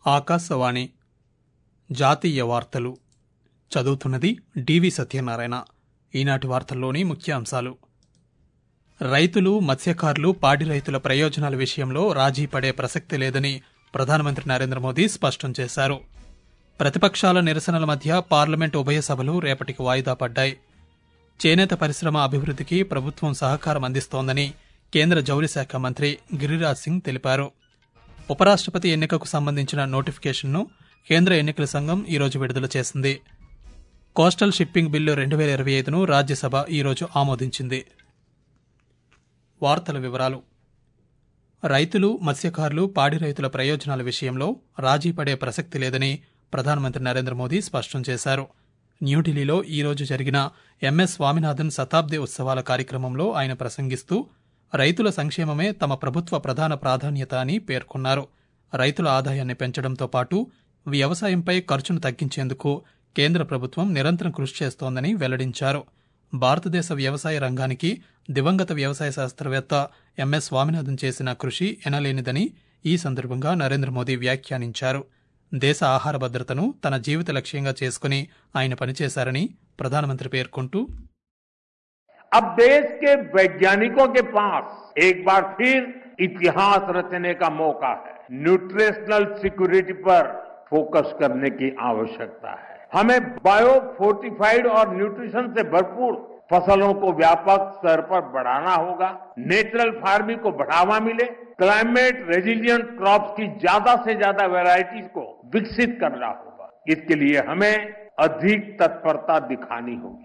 ఆకాశవాణి జాతీయ వార్తలు చదువుతున్నది డివి సత్యనారాయణ ఈనాటి వార్తల్లోని ముఖ్యాంశాలు రైతులు మత్స్యకారులు పాడి రైతుల ప్రయోజనాల విషయంలో రాజీ పడే ప్రసక్తి లేదని ప్రధానమంత్రి నరేంద్ర మోదీ స్పష్టం చేశారు ప్రతిపక్షాల నిరసనల మధ్య పార్లమెంట్ ఉభయ సభలు రేపటికి వాయిదా పడ్డాయి చేనేత పరిశ్రమ అభివృద్ధికి ప్రభుత్వం సహకారం అందిస్తోందని కేంద్ర జౌళి శాఖ మంత్రి గిరిరాజ్ సింగ్ తెలిపారు ఉపరాష్ట్రపతి ఎన్నికకు సంబంధించిన నోటిఫికేషన్ను కేంద్ర ఎన్నికల సంఘం ఈరోజు విడుదల చేసింది కోస్టల్ షిప్పింగ్ బిల్లు రెండు వేల ఇరవై ఐదును రాజ్యసభ ఈరోజు ఆమోదించింది వార్తల వివరాలు రైతులు మత్స్యకారులు పాడి రైతుల ప్రయోజనాల విషయంలో రాజీ పడే ప్రసక్తి లేదని ప్రధానమంత్రి నరేంద్ర మోదీ స్పష్టం చేశారు న్యూఢిల్లీలో ఈ రోజు జరిగిన ఎంఎస్ స్వామినాథన్ శతాబ్ది ఉత్సవాల కార్యక్రమంలో ఆయన ప్రసంగిస్తూ రైతుల సంక్షేమమే తమ ప్రభుత్వ ప్రధాన ప్రాధాన్యత అని పేర్కొన్నారు రైతుల ఆదాయాన్ని పెంచడంతో పాటు వ్యవసాయంపై ఖర్చును తగ్గించేందుకు కేంద్ర ప్రభుత్వం నిరంతరం కృషి చేస్తోందని వెల్లడించారు భారతదేశ వ్యవసాయ రంగానికి దివంగత వ్యవసాయ శాస్త్రవేత్త ఎంఎస్ స్వామినాథన్ చేసిన కృషి ఎనలేనిదని ఈ సందర్భంగా నరేంద్ర మోదీ వ్యాఖ్యానించారు దేశ ఆహార భద్రతను తన జీవిత లక్ష్యంగా చేసుకుని ఆయన పనిచేశారని ప్రధానమంత్రి పేర్కొంటూ अब देश के वैज्ञानिकों के पास एक बार फिर इतिहास रचने का मौका है न्यूट्रिशनल सिक्योरिटी पर फोकस करने की आवश्यकता है हमें बायो फोर्टिफाइड और न्यूट्रिशन से भरपूर फसलों को व्यापक स्तर पर बढ़ाना होगा नेचुरल फार्मिंग को बढ़ावा मिले क्लाइमेट रेजिलियंट क्रॉप्स की ज्यादा से ज्यादा वेराइटीज को विकसित करना होगा इसके लिए हमें अधिक तत्परता दिखानी होगी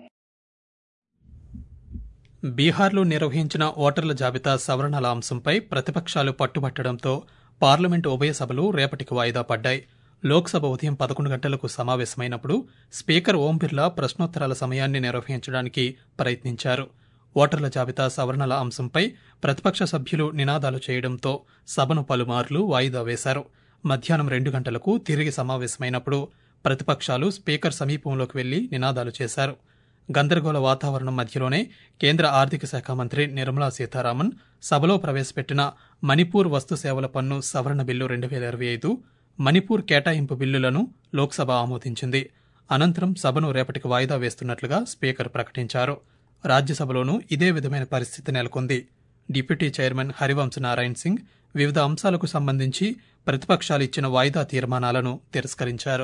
బీహార్లో నిర్వహించిన ఓటర్ల జాబితా సవరణల అంశంపై ప్రతిపక్షాలు పట్టుబట్టడంతో పార్లమెంటు ఉభయ సభలు రేపటికి వాయిదా పడ్డాయి లోక్సభ ఉదయం పదకొండు గంటలకు సమావేశమైనప్పుడు స్పీకర్ ఓం బిర్లా ప్రశ్నోత్తరాల సమయాన్ని నిర్వహించడానికి ప్రయత్నించారు ఓటర్ల జాబితా సవరణల అంశంపై ప్రతిపక్ష సభ్యులు నినాదాలు చేయడంతో సభను పలుమార్లు వాయిదా వేశారు మధ్యాహ్నం రెండు గంటలకు తిరిగి సమావేశమైనప్పుడు ప్రతిపక్షాలు స్పీకర్ సమీపంలోకి వెళ్లి నినాదాలు చేశారు గందరగోళ వాతావరణం మధ్యలోనే కేంద్ర ఆర్థిక శాఖ మంత్రి నిర్మలా సీతారామన్ సభలో ప్రవేశపెట్టిన మణిపూర్ వస్తు సేవల పన్ను సవరణ బిల్లు రెండు వేల ఇరవై ఐదు మణిపూర్ కేటాయింపు బిల్లులను లోక్సభ ఆమోదించింది అనంతరం సభను రేపటికి వాయిదా వేస్తున్నట్లుగా స్పీకర్ ప్రకటించారు రాజ్యసభలోనూ ఇదే విధమైన పరిస్థితి నెలకొంది డిప్యూటీ చైర్మన్ హరివంశ్ నారాయణ్ సింగ్ వివిధ అంశాలకు సంబంధించి ప్రతిపక్షాలు ఇచ్చిన వాయిదా తీర్మానాలను తిరస్కరించారు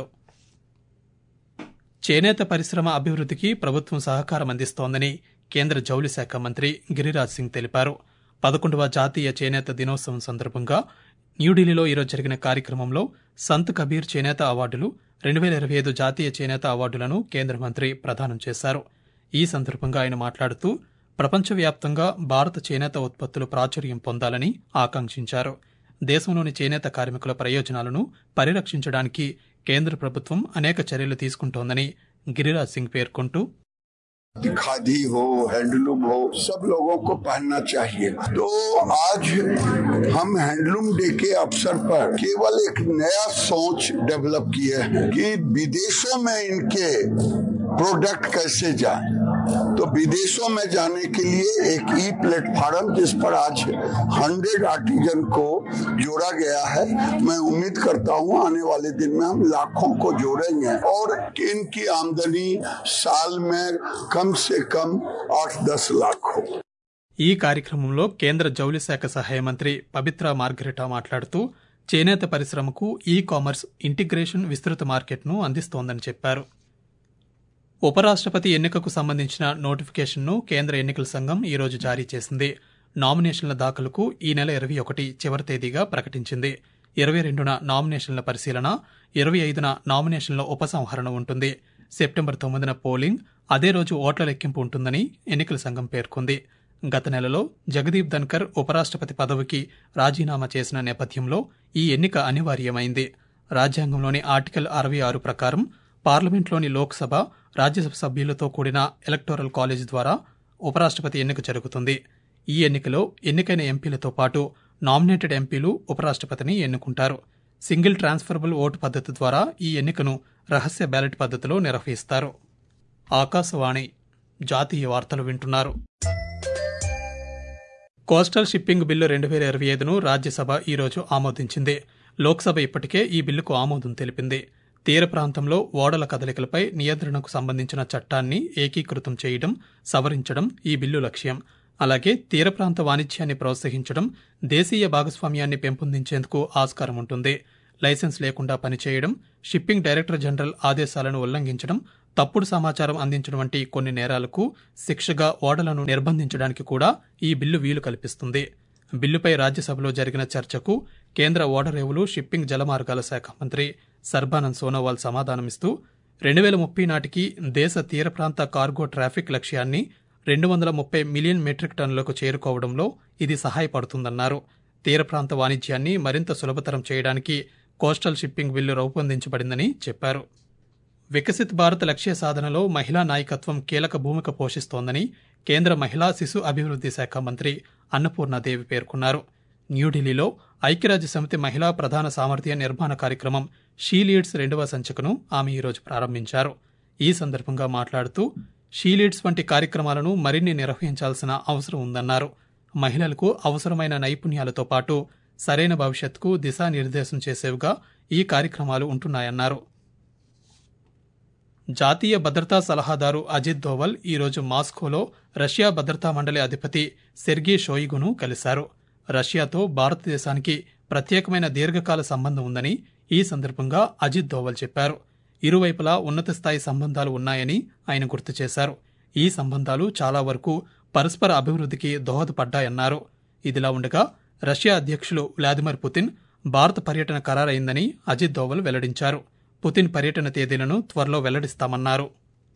చేనేత పరిశ్రమ అభివృద్ధికి ప్రభుత్వం సహకారం అందిస్తోందని కేంద్ర జౌళి శాఖ మంత్రి గిరిరాజ్ సింగ్ తెలిపారు పదకొండవ జాతీయ చేనేత దినోత్సవం సందర్భంగా న్యూఢిల్లీలో ఈరోజు జరిగిన కార్యక్రమంలో సంత్ కబీర్ చేనేత అవార్డులు రెండు వేల ఇరవై ఐదు జాతీయ చేనేత అవార్డులను కేంద్ర మంత్రి ప్రదానం చేశారు ఈ సందర్భంగా ఆయన మాట్లాడుతూ ప్రపంచవ్యాప్తంగా భారత చేనేత ఉత్పత్తులు ప్రాచుర్యం పొందాలని ఆకాంక్షించారు దేశంలోని చేనేత కార్మికుల ప్రయోజనాలను పరిరక్షించడానికి కేంద్ర ప్రభుత్వం అనేక చర్యలు తీసుకుంటోందని గిరిరాజ్ సింగ్ పేర్కొంటూ खादी हो हैंडलूम हो सब लोगों को पहनना चाहिए तो आज हम हैंडलूम डे के अवसर पर केवल एक नया सोच डेवलप किए हैं कि विदेशों में इनके प्रोडक्ट कैसे जाए तो विदेशों में जाने के लिए एक ई प्लेटफॉर्म जिस पर आज हंड्रेड आर्टिजन को जोड़ा गया है मैं उम्मीद करता हूं आने वाले दिन में हम लाखों को जोड़ेंगे और इनकी आमदनी साल में कम से कम आठ दस लाख हो ఈ కార్యక్రమంలో కేంద్ర జౌళి శాఖ సహాయ మంత్రి పవిత్ర మార్గరెటా మాట్లాడుతూ చేనేత పరిశ్రమకు ఈ కామర్స్ ఇంటిగ్రేషన్ విస్తృత మార్కెట్ను అందిస్తోందని చెప్పారు ఉపరాష్ట్రపతి ఎన్నికకు సంబంధించిన నోటిఫికేషన్ను కేంద్ర ఎన్నికల సంఘం ఈ రోజు జారీ చేసింది నామినేషన్ల దాఖలుకు ఈ నెల ఇరవై ఒకటి చివరి తేదీగా ప్రకటించింది ఇరవై రెండున నామినేషన్ల పరిశీలన ఇరవై ఐదున నామినేషన్ల ఉపసంహరణ ఉంటుంది సెప్టెంబర్ తొమ్మిదిన పోలింగ్ అదే రోజు ఓట్ల లెక్కింపు ఉంటుందని ఎన్నికల సంఘం పేర్కొంది గత నెలలో జగదీప్ ధన్కర్ ఉపరాష్ట్రపతి పదవికి రాజీనామా చేసిన నేపథ్యంలో ఈ ఎన్నిక అనివార్యమైంది రాజ్యాంగంలోని ఆర్టికల్ అరవై ఆరు ప్రకారం పార్లమెంట్లోని లోక్సభ రాజ్యసభ సభ్యులతో కూడిన ఎలక్టోరల్ కాలేజ్ ద్వారా ఉపరాష్ట్రపతి ఎన్నిక జరుగుతుంది ఈ ఎన్నికలో ఎన్నికైన ఎంపీలతో పాటు నామినేటెడ్ ఎంపీలు ఉపరాష్ట్రపతిని ఎన్నుకుంటారు సింగిల్ ట్రాన్స్ఫరబుల్ ఓటు పద్ధతి ద్వారా ఈ ఎన్నికను రహస్య బ్యాలెట్ పద్ధతిలో నిర్వహిస్తారు ఆకాశవాణి జాతీయ వార్తలు వింటున్నారు కోస్టల్ షిప్పింగ్ బిల్లు రెండు వేల ఇరవై ఐదును రాజ్యసభ ఈరోజు ఆమోదించింది లోక్సభ ఇప్పటికే ఈ బిల్లుకు ఆమోదం తెలిపింది తీర ప్రాంతంలో ఓడల కదలికలపై నియంత్రణకు సంబంధించిన చట్టాన్ని ఏకీకృతం చేయడం సవరించడం ఈ బిల్లు లక్ష్యం అలాగే తీర ప్రాంత వాణిజ్యాన్ని ప్రోత్సహించడం దేశీయ భాగస్వామ్యాన్ని పెంపొందించేందుకు ఆస్కారం ఉంటుంది లైసెన్స్ లేకుండా పనిచేయడం షిప్పింగ్ డైరెక్టర్ జనరల్ ఆదేశాలను ఉల్లంఘించడం తప్పుడు సమాచారం అందించడం వంటి కొన్ని నేరాలకు శిక్షగా ఓడలను నిర్బంధించడానికి కూడా ఈ బిల్లు వీలు కల్పిస్తుంది బిల్లుపై రాజ్యసభలో జరిగిన చర్చకు కేంద్ర ఓడరేవులు షిప్పింగ్ జలమార్గాల శాఖ మంత్రి సర్బానంద్ సోనోవాల్ సమాధానమిస్తూ రెండు వేల ముప్పై నాటికి దేశ తీర ప్రాంత కార్గో ట్రాఫిక్ లక్ష్యాన్ని రెండు వందల ముప్పై మిలియన్ మెట్రిక్ టన్నులకు చేరుకోవడంలో ఇది సహాయపడుతుందన్నారు తీర ప్రాంత వాణిజ్యాన్ని మరింత సులభతరం చేయడానికి కోస్టల్ షిప్పింగ్ బిల్లు రూపొందించబడిందని చెప్పారు వికసిత్ భారత్ లక్ష్య సాధనలో మహిళా నాయకత్వం కీలక భూమిక పోషిస్తోందని కేంద్ర మహిళా శిశు అభివృద్ధి శాఖ మంత్రి అన్నపూర్ణాదేవి పేర్కొన్నారు న్యూఢిల్లీలో ఐక్యరాజ్య సమితి మహిళా ప్రధాన సామర్థ్య నిర్మాణ కార్యక్రమం షీ లీడ్స్ రెండవ సంచికను ఆమె ఈరోజు ప్రారంభించారు ఈ సందర్భంగా మాట్లాడుతూ షీ లీడ్స్ వంటి కార్యక్రమాలను మరిన్ని నిర్వహించాల్సిన అవసరం ఉందన్నారు మహిళలకు అవసరమైన నైపుణ్యాలతో పాటు సరైన భవిష్యత్తుకు దిశానిర్దేశం చేసేవిగా ఈ కార్యక్రమాలు ఉంటున్నాయన్నారు జాతీయ భద్రతా సలహాదారు అజిత్ దోవల్ ఈరోజు మాస్కోలో రష్యా భద్రతా మండలి అధిపతి సెర్గీ షోయిగును కలిశారు రష్యాతో భారతదేశానికి ప్రత్యేకమైన దీర్ఘకాల సంబంధం ఉందని ఈ సందర్భంగా అజిత్ దోవల్ చెప్పారు ఇరువైపులా ఉన్నత స్థాయి సంబంధాలు ఉన్నాయని ఆయన గుర్తు చేశారు ఈ సంబంధాలు చాలా వరకు పరస్పర అభివృద్ధికి దోహదపడ్డాయన్నారు ఇదిలా ఉండగా రష్యా అధ్యక్షులు వ్లాదిమిర్ పుతిన్ భారత పర్యటన ఖరారైందని అజిత్ దోవల్ వెల్లడించారు పుతిన్ పర్యటన తేదీలను త్వరలో వెల్లడిస్తామన్నారు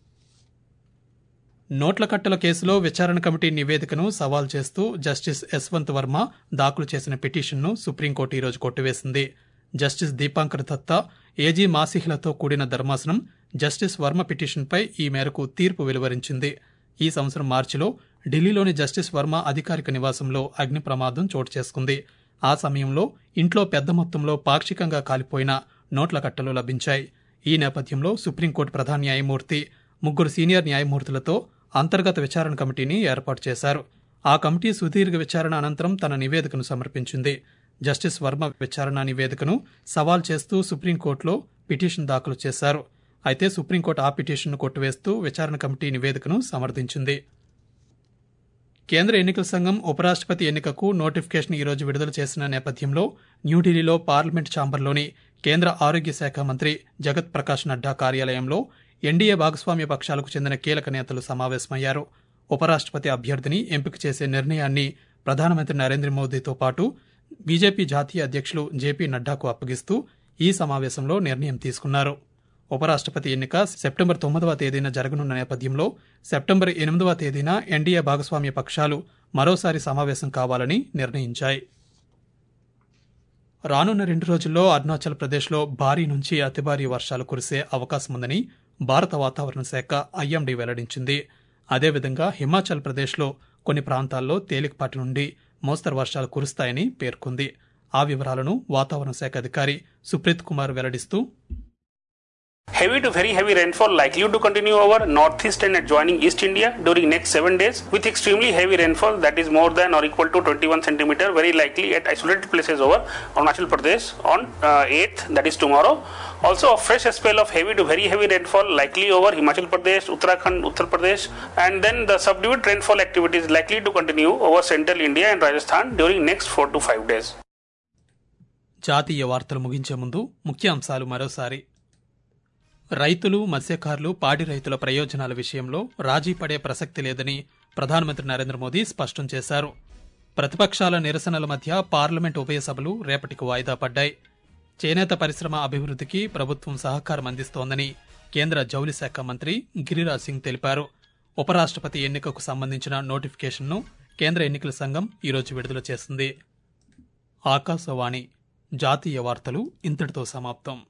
నోట్ల కట్టల కేసులో విచారణ కమిటీ నివేదికను సవాల్ చేస్తూ జస్టిస్ యశ్వంత్ వర్మ దాఖలు చేసిన పిటిషన్ను సుప్రీంకోర్టు ఈరోజు కొట్టివేసింది జస్టిస్ దీపాంకర్ దత్తా ఏజీ మాసిహిలతో కూడిన ధర్మాసనం జస్టిస్ వర్మ పిటిషన్పై ఈ మేరకు తీర్పు వెలువరించింది ఈ సంవత్సరం మార్చిలో ఢిల్లీలోని జస్టిస్ వర్మ అధికారిక నివాసంలో అగ్ని ప్రమాదం చోటు చేసుకుంది ఆ సమయంలో ఇంట్లో పెద్ద మొత్తంలో పాక్షికంగా కాలిపోయిన నోట్ల కట్టలు లభించాయి ఈ నేపథ్యంలో సుప్రీంకోర్టు ప్రధాన న్యాయమూర్తి ముగ్గురు సీనియర్ న్యాయమూర్తులతో అంతర్గత విచారణ కమిటీని ఏర్పాటు చేశారు ఆ కమిటీ సుదీర్ఘ విచారణ అనంతరం తన నివేదికను సమర్పించింది జస్టిస్ వర్మ విచారణ నివేదికను సవాల్ చేస్తూ సుప్రీంకోర్టులో పిటిషన్ దాఖలు చేశారు అయితే సుప్రీంకోర్టు ఆ పిటిషన్ను కొట్టివేస్తూ విచారణ కమిటీ నివేదికను సమర్థించింది కేంద్ర ఎన్నికల సంఘం ఉపరాష్ట్రపతి ఎన్నికకు నోటిఫికేషన్ ఈరోజు విడుదల చేసిన నేపథ్యంలో న్యూఢిల్లీలో పార్లమెంట్ ఛాంబర్లోని కేంద్ర ఆరోగ్య శాఖ మంత్రి జగత్ ప్రకాష్ నడ్డా కార్యాలయంలో ఎన్డీఏ భాగస్వామ్య పక్షాలకు చెందిన కీలక నేతలు సమావేశమయ్యారు ఉపరాష్ట్రపతి అభ్యర్థిని ఎంపిక చేసే నిర్ణయాన్ని ప్రధానమంత్రి నరేంద్ర మోదీతో పాటు బీజేపీ జాతీయ అధ్యక్షులు జేపీ నడ్డాకు అప్పగిస్తూ ఈ సమావేశంలో నిర్ణయం తీసుకున్నారు ఉపరాష్ట్రపతి ఎన్నిక సెప్టెంబర్ తొమ్మిదవ తేదీన జరగనున్న నేపథ్యంలో సెప్టెంబర్ ఎనిమిదవ తేదీన ఎన్డీఏ భాగస్వామ్య పక్షాలు మరోసారి సమావేశం కావాలని నిర్ణయించాయి రానున్న రెండు రోజుల్లో అరుణాచల్ ప్రదేశ్లో భారీ నుంచి అతి భారీ వర్షాలు కురిసే అవకాశం ఉందని భారత వాతావరణ శాఖ ఐఎండీ వెల్లడించింది అదేవిధంగా హిమాచల్ ప్రదేశ్లో కొన్ని ప్రాంతాల్లో తేలికపాటి నుండి మోస్తరు వర్షాలు కురుస్తాయని పేర్కొంది ఆ వివరాలను వాతావరణ శాఖ అధికారి Supreet Kumar వెల్లడిస్తూ Heavy to very heavy rainfall likely to continue over northeast and adjoining East India during next seven days, with extremely heavy rainfall that is more than or equal to 21 centimeter, very likely at isolated places over Arunachal Pradesh on uh, 8th, that is tomorrow. Also, a fresh spell of heavy to very heavy rainfall likely over Himachal Pradesh, Uttarakhand, Uttar Pradesh, and then the subdued rainfall activity is likely to continue over central India and Rajasthan during next four to five days. జాతీయ వార్తలు ముగించే ముందు ముఖ్యాంశాలు మరోసారి రైతులు మత్స్యకారులు పాడి రైతుల ప్రయోజనాల విషయంలో రాజీ పడే ప్రసక్తి లేదని ప్రధానమంత్రి నరేంద్ర మోదీ స్పష్టం చేశారు ప్రతిపక్షాల నిరసనల మధ్య పార్లమెంట్ ఉభయ సభలు రేపటికి వాయిదా పడ్డాయి చేనేత పరిశ్రమ అభివృద్ధికి ప్రభుత్వం సహకారం అందిస్తోందని కేంద్ర జౌళి శాఖ మంత్రి గిరిరాజ్ సింగ్ తెలిపారు ఉపరాష్ట్రపతి ఎన్నికకు సంబంధించిన నోటిఫికేషన్ను కేంద్ర ఎన్నికల సంఘం ఈరోజు విడుదల చేసింది ఆకాశవాణి జాతీయ వార్తలు ఇంతటితో సమాప్తం